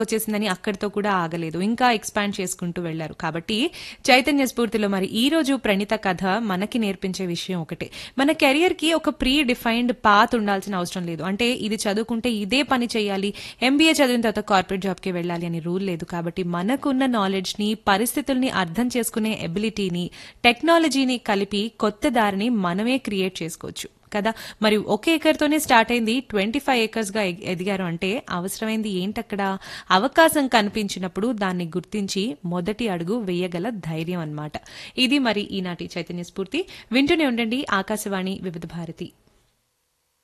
వచ్చేసిందని అక్కడితో కూడా ఆగలేదు ఇంకా ఎక్స్పాండ్ చేసుకుంటూ వెళ్లారు కాబట్టి చైతన్య స్ఫూర్తిలో మరి ఈ రోజు ప్రణిత కథ మనకి నేర్పించే విషయం ఒకటే మన కెరియర్ కి ఒక ప్రీ డిఫైన్డ్ పాత్ ఉండాల్సిన అవసరం లేదు అంటే ఇది చదువుకుంటే ఇదే పని చేయాలి ఎంబీఏ చదివిన తర్వాత కార్పొరేట్ జాబ్ కి వెళ్ళాలి అని రూల్ లేదు కాబట్టి మనకున్న నాలెడ్జ్ ని పరిస్థితుల్ని అర్థం చేసుకునే ఎబిలిటీని టెక్నాలజీని కలిపి కొత్త దారిని మనమే క్రియేట్ చేసుకోవచ్చు కదా మరి ఒక ఏకర్తోనే స్టార్ట్ అయింది ట్వంటీ ఫైవ్ ఏకర్స్ గా ఎగ్- ఎదిగారు అంటే అవసరమైంది ఏంటక్కడ అవకాశం కనిపించినప్పుడు దాన్ని గుర్తించి మొదటి అడుగు వేయగల ధైర్యం అన్నమాట ఇది మరి ఈనాటి చైతన్య స్ఫూర్తి వింటూనే ఉండండి ఆకాశవాణి వివిధ భారతి